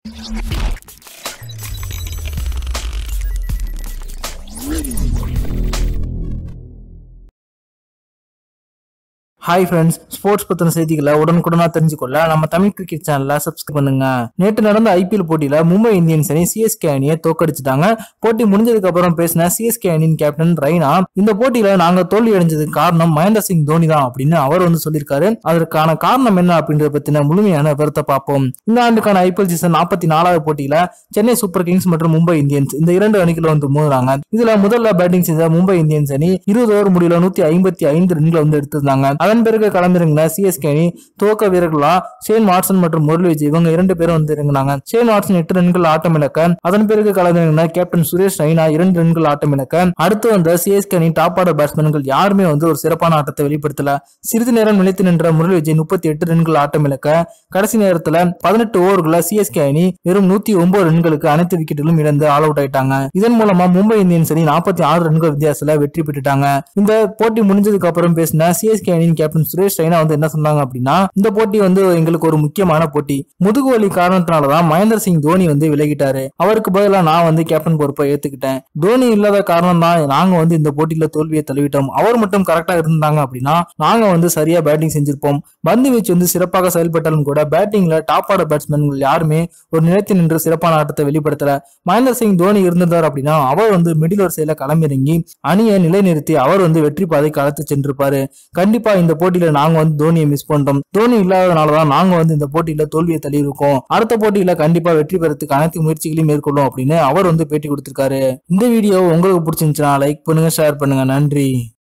hi friends sports பத்தின செய்திகளை உடனுக்குடனா தெரிஞ்சுக்கொள்ள நம்ம தமிழ் கிரிக்கெட் சேனலை சப்ஸ்கிரைப் பண்ணுங்க நேற்று நடந்த ஐபிஎல் போட்டியில மும்பை இந்தியன்ஸ் அணி சிஎஸ்கே அணியை தோக்கடிச்சிட்டாங்க போட்டி முடிஞ்சதுக்கு அப்புறம் பேசின சிஎஸ்கே அணியின் கேப்டன் ரெய்னா இந்த போட்டியில நாங்க தோல்வி அடைஞ்சதுக்கு காரணம் மகேந்திர சிங் தோனி தான் அப்படின்னு அவர் வந்து சொல்லியிருக்காரு அதற்கான காரணம் என்ன அப்படின்றத பத்தின முழுமையான விவரத்தை பார்ப்போம் இந்த ஆண்டுக்கான ஐபிஎல் சீசன் நாற்பத்தி நாலாவது போட்டியில சென்னை சூப்பர் கிங்ஸ் மற்றும் மும்பை இந்தியன்ஸ் இந்த இரண்டு அணிகள் வந்து மோதுறாங்க இதுல முதல்ல பேட்டிங் செய்த மும்பை இந்தியன்ஸ் அணி இருபது ஓவர் முடியல நூத்தி ஐம்பத்தி ஐந்து ரன்களை வந்து எடுத்திருந்தாங்க அதன் பிறகு களமிறங்கின சிஎஸ்கே அணி துவக்க வீரர்களா ஷேன் வாட்சன் மற்றும் முரளி விஜய் இவங்க இரண்டு பேரும் வந்து இறங்கினாங்க ஷேன் வாட்சன் எட்டு ரன்கள் ஆட்டம் இழக்க அதன் பிறகு களமிறங்கின கேப்டன் சுரேஷ் ரெய்னா இரண்டு ரன்கள் ஆட்டம் இழக்க அடுத்து வந்த சிஎஸ்கே அணி டாப் ஆர்டர் பேட்ஸ்மேன்கள் யாருமே வந்து ஒரு சிறப்பான ஆட்டத்தை வெளிப்படுத்தல சிறிது நேரம் நிலைத்து நின்ற முரளி விஜய் முப்பத்தி எட்டு ரன்கள் ஆட்டம் இழக்க கடைசி நேரத்துல பதினெட்டு ஓவர்கள சிஎஸ்கே அணி வெறும் நூத்தி ஒன்பது ரன்களுக்கு அனைத்து விக்கெட்டுகளும் இழந்து ஆல் அவுட் ஆயிட்டாங்க இதன் மூலமா மும்பை இந்தியன்ஸ் அணி நாற்பத்தி ஆறு ரன்கள் வித்தியாசத்துல வெற்றி பெற்றுட்டாங்க இந்த போட்டி முடிஞ்சதுக்கு அப்புறம் பேசின சிஎஸ்கே அணியின் கேப்டன் சுரேஷ் ரெய்னா வந்து என்ன சொன்னாங்க அப்படின்னா இந்த போட்டி வந்து எங்களுக்கு ஒரு முக்கியமான போட்டி முதுகு வலி காரணத்தினாலதான் மகேந்திர சிங் தோனி வந்து விலகிட்டாரு அவருக்கு பதிலா நான் வந்து கேப்டன் பொறுப்பை ஏத்துக்கிட்டேன் தோனி இல்லாத காரணம் தான் நாங்க வந்து இந்த போட்டியில தோல்வியை தழுவிட்டோம் அவர் மட்டும் கரெக்டா இருந்தாங்க அப்படின்னா நாங்க வந்து சரியா பேட்டிங் செஞ்சிருப்போம் பந்து வீச்சு வந்து சிறப்பாக செயல்பட்டாலும் கூட பேட்டிங்ல டாப் ஆர்டர் பேட்ஸ்மேன்கள் யாருமே ஒரு நிலைத்து நின்று சிறப்பான ஆட்டத்தை வெளிப்படுத்தல மகேந்திர சிங் தோனி இருந்திருந்தார் அப்படின்னா அவர் வந்து மிடில் வரிசையில களமிறங்கி அணியை நிலைநிறுத்தி அவர் வந்து வெற்றி பாதைக்கு அழைத்து சென்றிருப்பாரு கண்டிப்பா இந்த போட்டியில நாங்க வந்து தோனியை மிஸ் பண்ணிட்டோம் தோனி இல்லாதனாலதான் நாங்க வந்து இந்த போட்டியில தோல்வியை தள்ளியிருக்கோம் அடுத்த போட்டியில கண்டிப்பா வெற்றி பெறத்துக்கு அனைத்து முயற்சிகளையும் மேற்கொள்ளும் அப்படின்னு அவர் வந்து பேட்டி கொடுத்திருக்காரு இந்த வீடியோ உங்களுக்கு பிடிச்சிருந்துச்சுன்னா லைக் பண்ணுங்க ஷேர் பண்ணுங்க நன்றி